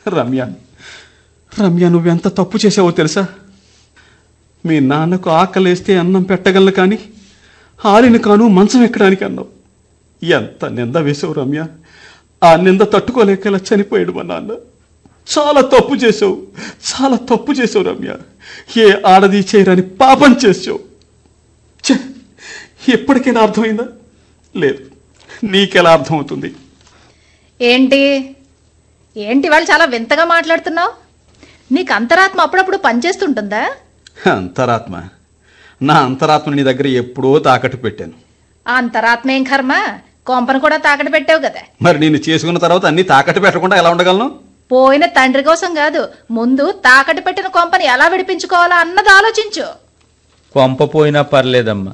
రమ్య రమ్య నువ్వెంత తప్పు చేసావో తెలుసా మీ నాన్నకు ఆకలేస్తే అన్నం పెట్టగలను కానీ ఆలిని కాను మంచం ఎక్కడానికి అన్నావు ఎంత నింద వేసావు రమ్య ఆ నింద తట్టుకోలేక ఇలా చనిపోయాడు మా నాన్న చాలా తప్పు చేసావు చాలా తప్పు చేసావు రమ్య ఏ ఆడది చేయరని పాపం చేసావు ఛే, ఎప్పటికైనా అర్థమైందా లేదు నీకెలా అర్థమవుతుంది ఏంటి ఏంటి వాళ్ళు చాలా వింతగా మాట్లాడుతున్నావు నీకు అంతరాత్మ అప్పుడప్పుడు పనిచేస్తుంటుందా అంతరాత్మ నా అంతరాత్మ నీ దగ్గర ఎప్పుడో తాకట్టు పెట్టాను ఆ అంతరాత్మ ఏం కర్మ కొంపను కూడా తాకట పెట్టావు కదా మరి నేను చేసుకున్న తర్వాత అన్ని తాకట్టు పెట్టకుండా ఎలా ఉండగలను పోయిన తండ్రి కోసం కాదు ముందు తాకట పెట్టిన కొంపని ఎలా విడిపించుకోవాలా అన్నది ఆలోచించు కొంప పోయినా పర్లేదమ్మా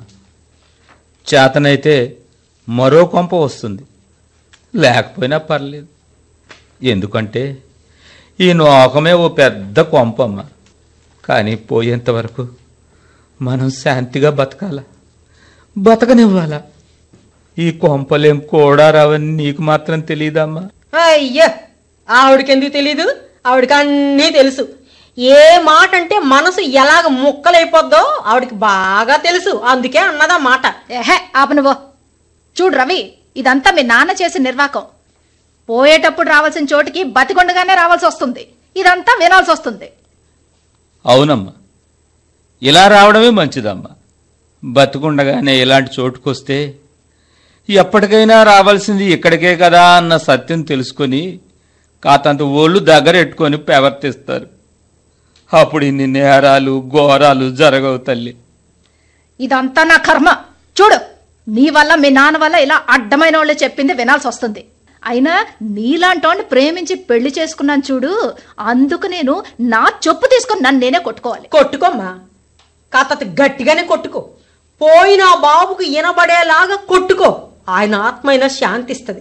చేతనైతే మరో కొంప వస్తుంది లేకపోయినా పర్లేదు ఎందుకంటే ఈ నోకమే ఓ పెద్ద కొంపమ్మ కానీ పోయేంత వరకు మనం శాంతిగా బతకాల బతకనివ్వాలా ఈ కొంపలేం కూడా రావని నీకు మాత్రం తెలియదమ్మా అయ్యో ఆవిడకి ఎందుకు తెలీదు ఆవిడకి అన్నీ తెలుసు ఏ మాట అంటే మనసు ఎలాగ ముక్కలైపోద్దో ఆవిడకి బాగా తెలుసు అందుకే అన్నదా మాట ఏహే ఆపనువో చూడు రవి ఇదంతా మీ నాన్న చేసిన నిర్వాకం పోయేటప్పుడు రావాల్సిన చోటికి బతికొండగానే రావాల్సి వస్తుంది ఇదంతా వినాల్సి వస్తుంది అవునమ్మా ఇలా రావడమే మంచిదమ్మా బతుకుండగానే ఇలాంటి చోటుకొస్తే ఎప్పటికైనా రావాల్సింది ఇక్కడికే కదా అన్న సత్యం తెలుసుకొని కాతంత ఓళ్ళు దగ్గరెట్టుకొని ప్రవర్తిస్తారు అప్పుడు ఇన్ని నేరాలు ఘోరాలు జరగవు తల్లి ఇదంతా నా కర్మ చూడు నీ వల్ల మీ నాన్న వల్ల ఇలా అడ్డమైన వాళ్ళు చెప్పింది వినాల్సి వస్తుంది అయినా నీలాంటోని ప్రేమించి పెళ్లి చేసుకున్నాను చూడు అందుకు నేను నా చెప్పు తీసుకుని నన్ను నేనే కొట్టుకోవాలి కొట్టుకోమ్మా కాత గట్టిగానే కొట్టుకో పోయిన ఆ బాబుకు ఇనబడేలాగా కొట్టుకో ఆయన ఆత్మైనా శాంతిస్తుంది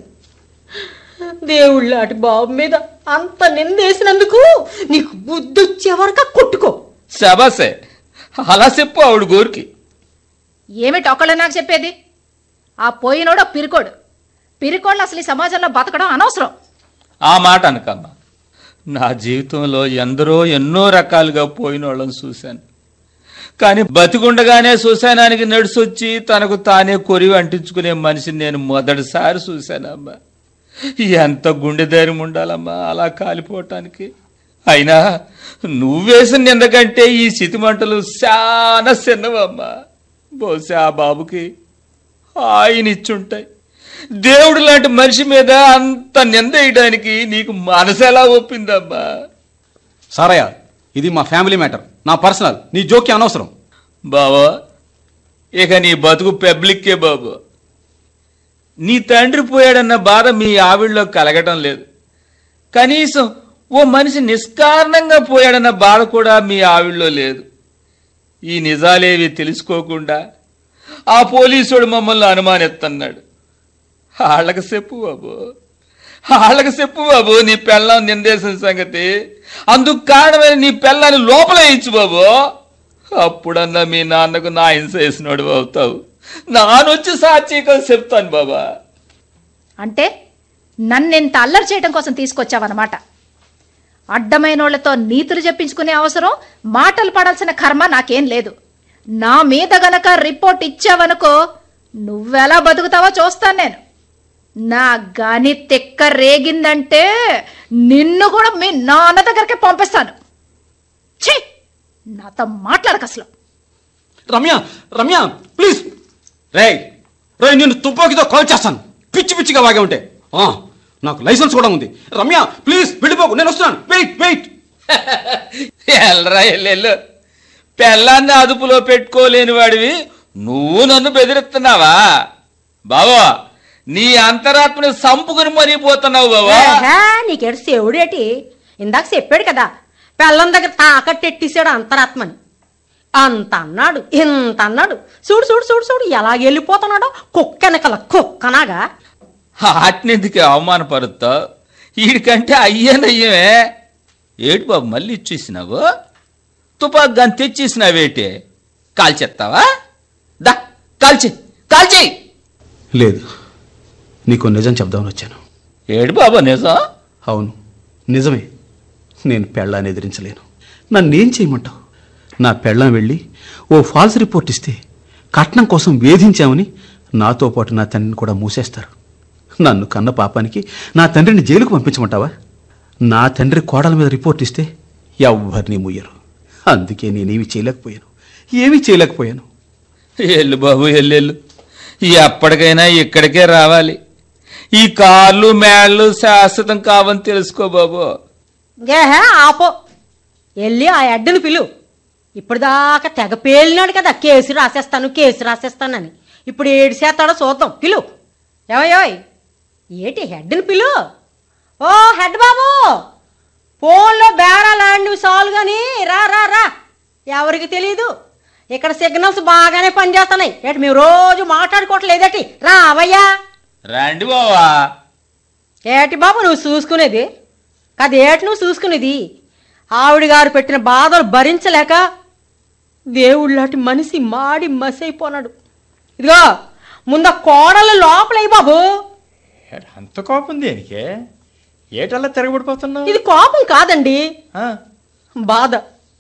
దేవుళ్ళాటి బాబు మీద అంత నిందేసినందుకు నీకు బుద్ధి వచ్చే వరకు కొట్టుకో శబాసే అలా చెప్పు ఆవిడ గోరికి ఏమిటి ఒకళ్ళు నాకు చెప్పేది ఆ పోయినోడు ఒక పిరికోడు పిరికోళ్ళు అసలు ఈ సమాజంలో బతకడం అనవసరం ఆ మాట అనకమ్మా నా జీవితంలో ఎందరో ఎన్నో రకాలుగా పోయిన వాళ్ళని చూశాను కానీ బతికుండగానే శ్మశానానికి నడిచొచ్చి తనకు తానే కొరివి అంటించుకునే మనిషిని నేను మొదటిసారి చూశానమ్మా ఎంత గుండె ధైర్యం ఉండాలమ్మా అలా కాలిపోవటానికి అయినా నువ్వేసిన నిందకంటే ఈ చితిమంటలు చాలా చిన్నవమ్మా బహుశా ఆ బాబుకి ఆయన ఇచ్చుంటాయి దేవుడు లాంటి మనిషి మీద అంత నింద వేయడానికి నీకు మనసు ఎలా ఒప్పిందమ్మా సారయ్య ఇది మా ఫ్యామిలీ మ్యాటర్ నా పర్సనల్ నీ జోక్యం అనవసరం బావా ఇక నీ బతుకు పబ్లిక్కే బాబు నీ తండ్రి పోయాడన్న బాధ మీ ఆవిడలో కలగటం లేదు కనీసం ఓ మనిషి నిష్కారణంగా పోయాడన్న బాధ కూడా మీ ఆవిడలో లేదు ఈ నిజాలేవి తెలుసుకోకుండా ఆ పోలీసుడు మమ్మల్ని అనుమానిస్తున్నాడు వాళ్ళకి చెప్పు బాబు వాళ్ళకి చెప్పు బాబు నీ పెళ్ళం నిందేసిన సంగతి అందుకు కారణమైన నీ పెళ్ళాన్ని లోపల ఇచ్చు బాబు అప్పుడన్నా మీ నాన్నకు నా హింస వేసినోడు అవుతావు నానొచ్చి సాక్షిగా చెప్తాను బాబా అంటే నన్ను ఇంత అల్లరి చేయడం కోసం తీసుకొచ్చావన్నమాట అడ్డమైనోళ్లతో నీతులు చెప్పించుకునే అవసరం మాటలు పడాల్సిన కర్మ నాకేం లేదు నా మీద గనక రిపోర్ట్ ఇచ్చావనుకో నువ్వెలా బతుకుతావో చూస్తాను నేను నా గని తిక్క రేగిందంటే నిన్ను కూడా మీ నాన్న దగ్గరికి పంపిస్తాను ఛీ నాతో మాట్లాడక అసలు రమ్య రమ్య ప్లీజ్ రే రే నేను తుపాకీతో కాల్ చేస్తాను పిచ్చి పిచ్చిగా వాగే ఉంటే ఆ, నాకు లైసెన్స్ కూడా ఉంది రమ్య ప్లీజ్ వెళ్ళిపోకు నేను వస్తున్నాను వెయిట్ వెయిట్ ఎల్రా ఎల్లెల్లు పెళ్ళాన్ని అదుపులో పెట్టుకోలేని వాడివి నువ్వు నన్ను బెదిరిస్తున్నావా బావా నీ అంతరాత్మని సంపుకుని మరీ పోతున్నావు బావా ఏహే, నీకేడు శివుడేటి ఇందాక చెప్పాడు కదా పెళ్ళం దగ్గర తాకట్టెట్టేశాడు అంతరాత్మని అంత అన్నాడు ఇంత అన్నాడు చూడు చూడు చూడు చూడు ఎలా వెళ్ళిపోతున్నాడో కుక్కనకల కుక్కనాగా ఆటినెందుకు అవమానపరుస్తావు వీడికంటే అయ్యేనయ్యమే ఏటి బాబు మళ్ళీ ఇచ్చేసినావు తుపాకు గాని తెచ్చేసినావేటి కాల్చేస్తావా దా కాల్చి కాల్చేయి లేదు నీకు నిజం చెప్దామని వచ్చాను ఏడు బాబు నిజం అవును నిజమే నేను పెళ్ళాన్ని ఎదిరించలేను నన్నేం చేయమంటావు నా పెళ్ళం వెళ్ళి ఓ ఫాల్స్ రిపోర్ట్ ఇస్తే కట్నం కోసం వేధించామని నాతో పాటు నా తండ్రిని కూడా మూసేస్తారు నన్ను కన్న పాపానికి నా తండ్రిని జైలుకు పంపించమంటావా నా తండ్రి కోడల మీద రిపోర్ట్ ఇస్తే ఎవ్వరిని ముయ్యరు అందుకే నేనేమి చేయలేకపోయాను ఏమీ చేయలేకపోయాను ఎల్లు బాబు ఎల్లెళ్ళు ఎప్పటికైనా ఇక్కడికే రావాలి ఈ కార్లు మేళ్ళు శాశ్వతం కావని తెలుసుకో బాబు ఏహే ఆపో వెళ్ళి ఆ అడ్డను పిలు ఇప్పుడు దాకా తెగ పేలినాడు కదా కేసు రాసేస్తాను కేసు రాసేస్తానని ఇప్పుడు ఏడు చేస్తాడో చూద్దాం పిలు ఏవయోయ్ ఏటి హెడ్ని పిలు ఓ హెడ్ బాబు ఫోన్లో బేరాలు ఆడినవి సాలు కానీ రా రా రా ఎవరికి తెలియదు ఇక్కడ సిగ్నల్స్ బాగానే పనిచేస్తున్నాయి ఏటి మేము రోజు మాట్లాడుకోవట్లేదటి రా అవయ్యా రండి బావా ఏటి బాబు నువ్వు చూసుకునేది కాదు ఏటి నువ్వు చూసుకునేది ఆవిడ గారు పెట్టిన బాధలు భరించలేక దేవుళ్ళాటి మనిషి మాడి మసైపోనాడు ఇదిగో ముందు ఆ కోడలు లోపలయ్యి బాబు ఏట అంత కోపం దేనికే ఏటల్లా తిరగబడిపోతున్నావు ఇది కోపం కాదండి ఆ, బాధ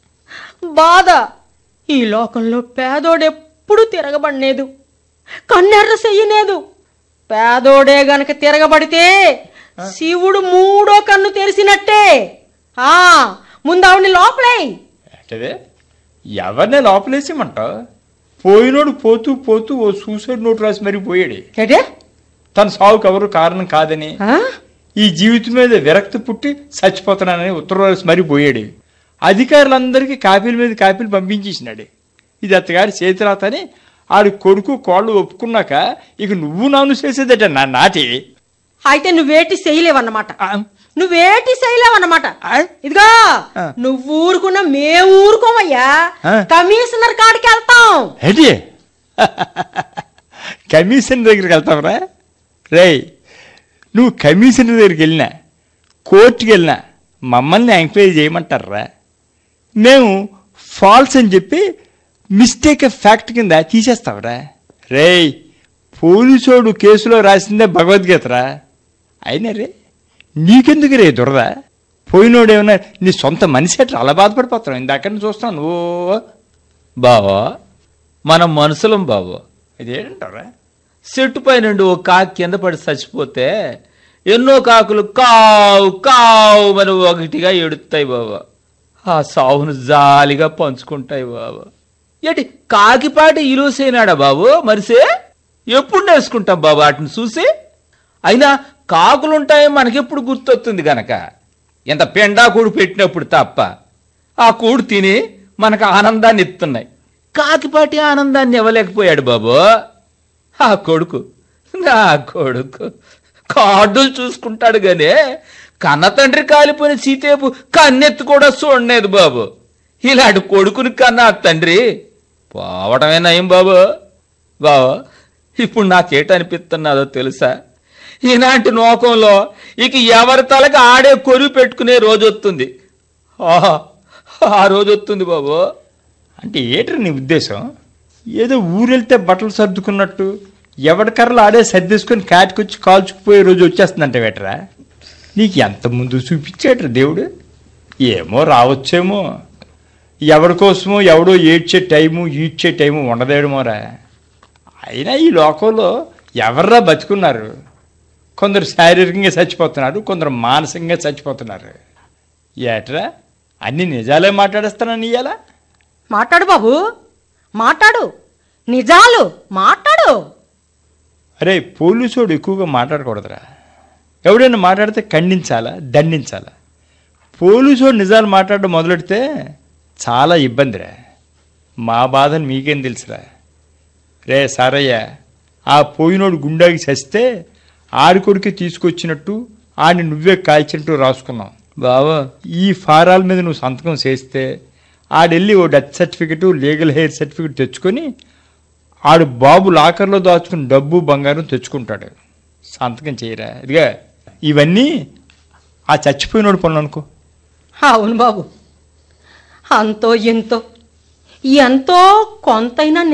బాధ ఈ లోకంలో పేదోడెప్పుడు తిరగబడలేదు కన్నెర్ర చెయ్యలేదు పేదోడే గనక తిరగబడితే శివుడు మూడో కన్ను తెరిసినట్టే ఆ ముందు ఆవిడ్ని లోపలే ఏటదే ఎవరిని లోపలేసేమంటావు పోయినోడు పోతూ పోతూ ఓ సూసైడ్ నోట్ రాసి మరీ పోయాడు ఏటే తన సావుకు ఎవరు కారణం కాదని ఆ? ఈ జీవితం మీద విరక్తి పుట్టి చచ్చిపోతున్నానని ఉత్తరం రాసి మరీ పోయాడు అధికారులందరికీ కాపీల మీద కాపీలు పంపించేసినాడు ఇది అత్తగారి చేతిరాత అని ఆడి కొడుకు కోళ్ళు ఒప్పుకున్నాక ఇక నువ్వు నాను చేసేదట నా నాటి అయితే నువ్వేటి చేయలేవన్నమాట ఆ, నువ్వేటి చేయలేవన్నమాట ఆ? ఇదిగో ఆ. నువ్వు ఊరుకున్నా మేము ఊరుకోమయ్యా ఆ. కమిషనర్ కాడికి వెళ్తాం ఏంటి కమిషనర్ దగ్గరికి వెళ్తావురా రేయ్ నువ్వు కమిషనర్ దగ్గరికి వెళ్ళినా కోర్టుకి వెళ్ళినా మమ్మల్ని ఎంక్వైరీ చేయమంటారా మేము ఫాల్స్ అని చెప్పి మిస్టేక్ ఆఫ్ ఫ్యాక్ట్ కింద తీసేస్తావురా రేయ్ పోలీసోడు కేసులో రాసిందే భగవద్గీతరా అయినా రే నీకెందుకు రే దురద పోయినోడు ఏమన్నా నీ సొంత మనిషి అట్లా అలా బాధపడిపోతావు ఇందాక నుంచి చూస్తాను ఓ బావా మనం మనుషులం బాబు ఇదేంటారా చెట్టు పై నుండి ఓ కాకి కింద పడి చచ్చిపోతే ఎన్నో కాకులు కావు కావు అని ఒకటిగా ఎడుతాయి బాబా ఆ సావును జాలిగా పంచుకుంటాయి బాబా ఏంటి కాకిపాటి ఇలుసైనాడా బాబు మరిసే ఎప్పుడు నేర్చుకుంటాం బాబు వాటిని చూసి అయినా కాకులుంటాయి మనకెప్పుడు గుర్తొస్తుంది గనక ఎంత పెండా కూడు పెట్టినప్పుడు తప్ప ఆ కూడు తిని మనకు ఆనందాన్ని ఇస్తున్నాయి కాకిపాటి ఆనందాన్ని ఇవ్వలేకపోయాడు బాబు ఆ కొడుకు నా కొడుకు కార్డులు చూసుకుంటాడు గానే కన్న తండ్రి కాలిపోయిన సీతేపు కన్నెత్తి కూడా చూడలేదు బాబు ఇలాంటి కొడుకుని కన్నా ఆ తండ్రి పోవటమే నయం బాబు బాబు ఇప్పుడు నాకేట అనిపిస్తున్నదో తెలుసా ఇలాంటి నోకంలో ఇక ఎవరి తలకి ఆడే కొరువు పెట్టుకునే రోజు వస్తుంది ఆహా, ఆ రోజు వస్తుంది బాబు అంటే ఏంటి నీ ఉద్దేశం ఏదో ఊరెళ్తే బట్టలు సర్దుకున్నట్టు ఎవడి కర్రలు ఆడే సర్దేసుకొని కాటికొచ్చి కాల్చుకుపోయే రోజు వచ్చేస్తుందంట వేటరా నీకు ఎంత ముందు చూపించాడు దేవుడు ఏమో రావచ్చేమో ఎవరి కోసమో ఎవడో ఏడ్చే టైము ఈడ్చే టైము ఉండదేమోరా అయినా ఈ లోకంలో ఎవర్రా బతుకున్నారు కొందరు శారీరకంగా చచ్చిపోతున్నారు కొందరు మానసికంగా చచ్చిపోతున్నారు ఏట్రా అన్ని నిజాలే మాట్లాడేస్తానని ఇయ్యాలా మాట్లాడు బాబు మాట్లాడు నిజాలు మాట్లాడు అరే పోలీసోడు ఎక్కువగా మాట్లాడకూడదురా ఎవడైనా మాట్లాడితే ఖండించాలా దండించాలా పోలీసోడు నిజాలు మాట్లాడడం మొదలెడితే చాలా ఇబ్బందిరా మా బాధను మీకేం తెలుసురా రే సారయ్య ఆ పోయినోడు గుండాకి చస్తే ఆడి కొడుకే తీసుకొచ్చినట్టు ఆడిని నువ్వే కాల్చినట్టు రాసుకున్నాం బాబు ఈ ఫారాల మీద నువ్వు సంతకం చేస్తే ఆడెళ్ళి ఓ death certificate legal heir certificate తెచ్చుకొని ఆడు బాబు లాకర్లో దాచుకుని డబ్బు బంగారం తెచ్చుకుంటాడు సంతకం చేయరా ఇదిగా ఇవన్నీ ఆ చచ్చిపోయినోడు పనులు అనుకో అవును బాబు అంతో ఎంతో ఎంతో కొంతైనా